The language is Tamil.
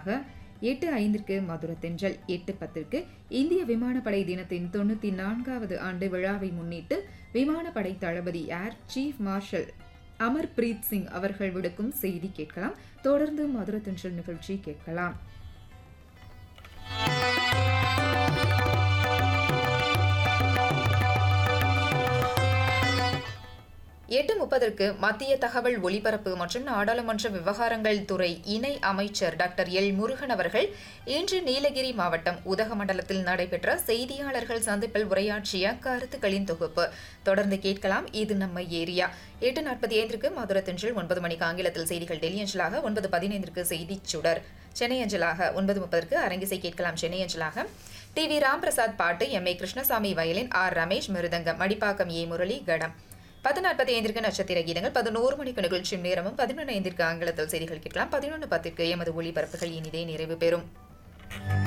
அஞ்சலாக எட்டு ஐந்திற்கு மதுர தென்றல் எட்டு பத்திற்கு இந்திய விமானப்படை தினத்தின் தொண்ணூத்தி நான்காவது ஆண்டு விழாவை முன்னிட்டு விமானப்படை தளபதி air chief marshal Amarpreet Singh அவர்கள் விடுக்கும் செய்தி கேட்கலாம் தொடர்ந்து மதுர தென்றல் நிகழ்ச்சி கேட்கலாம் எட்டு முப்பதற்கு மத்திய தகவல் ஒலிபரப்பு மற்றும் நாடாளுமன்ற விவகாரங்கள் துறை இணை அமைச்சர் டாக்டர் எல் முருகன் அவர்கள் இன்று நீலகிரி மாவட்டம் உதகமண்டலத்தில் நடைபெற்ற செய்தியாளர்கள் சந்திப்பில் உரையாற்றிய கருத்துக்களின் தொகுப்பு தொடர்ந்து கேட்கலாம் இது நம்ம ஏரியா எட்டு நாற்பத்தி ஐந்திற்கு மதுரை தென்றல் ஒன்பது மணிக்கு ஆங்கிலத்தில் செய்திகள் டெல்லி அஞ்சலாக ஒன்பது பதினைந்திற்கு செய்தி சுடர் சென்னை அஞ்சலாக ஒன்பது முப்பதற்கு அரங்கிசை கேட்கலாம் சென்னை அஞ்சலாக டி வி ராம்பிரசாத் பாட்டு M A Krishnaswamy violin R Ramesh mridangam Madipakkam A Murali ghatam பத்து நாற்பத்தி ஐந்திற்கு நட்சத்திர கீதங்கள் பதினோரு மணிக்கு நிகழ்ச்சியும் நேரமும் பதினொன்று ஐந்திற்கு ஆங்கிலத்தில் செய்திகள் கேட்கலாம் பதினொன்று பத்திற்கு எமது ஒளிபரப்புகள் இனிதே நிறைவு பெறும்